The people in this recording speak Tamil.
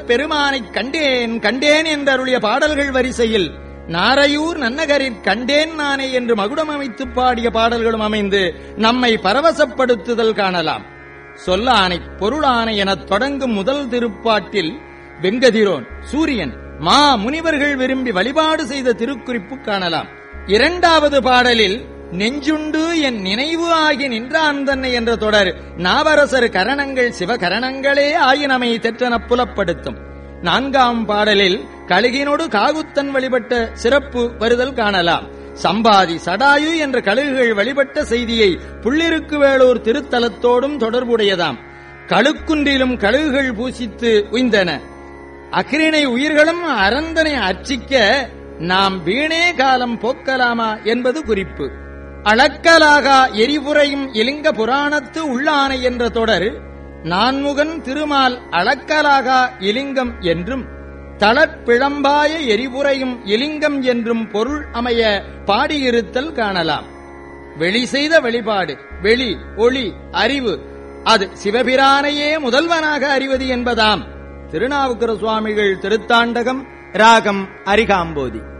பெருமானைக் கண்டேன் கண்டேன் என்றருளிய பாடல்கள் வரிசையில் நாரையூர் நன்னகரிற் கண்டேன் நானே என்று மகுடம் அமைத்துப் பாடிய பாடல்களும் அமைந்து நம்மை பரவசப்படுத்துதல் காணலாம் சொல்லானை பொருளானை எனத் தொடங்கும் முதல் திருப்பாட்டில் வெங்கதிரோன் சூரியன் மா முனிவர்கள் விரும்பி வழிபாடு செய்த திருக்குறிப்பு காணலாம் இரண்டாவது பாடலில் நெஞ்சுண்டு என் நினைவு ஆகி நின்றான் தன்னை என்ற தொடர் நாவரசர் கரணங்கள் சிவகரணங்களே ஆயினமை தெற்றெனப் புலப்படுத்தும் நான்காம் பாடலில் கழுகினோடு காகுத்தன் வழிபட்ட சிறப்பு வருதல் காணலாம் சம்பாதி சடாயு என்ற கழுகுகள் வழிபட்ட செய்தியை புள்ளிருக்கு வேளூர் திருத்தலத்தோடும் தொடர்புடையதாம் கழுக்குன்றிலும் கழுகுகள் பூசித்து உய்ந்தன அக்கிரிணை உயிர்களும் அரந்தனை அர்ச்சிக்க நாம் வீணே காலம் போக்கலாமா என்பது குறிப்பு அளக்கலாகா எரிபுரையும் இலிங்க புராணத்து உள்ளானை என்ற தொடர் நான்முகன் திருமால் அளக்கலாகா இலிங்கம் என்றும் தளப்பிழம்பாய எரிபுரையும் இலிங்கம் என்றும் பொருள் அமைய பாடியிருத்தல் காணலாம் வெளி செய்த வெளிப்பாடு வெளி ஒளி அறிவு அது சிவபிரானையே முதல்வனாக அறிவது என்பதாம் திருநாவுக்கர சுவாமிகள் திருத்தாண்டகம் ராகம் அரிகாம்போதி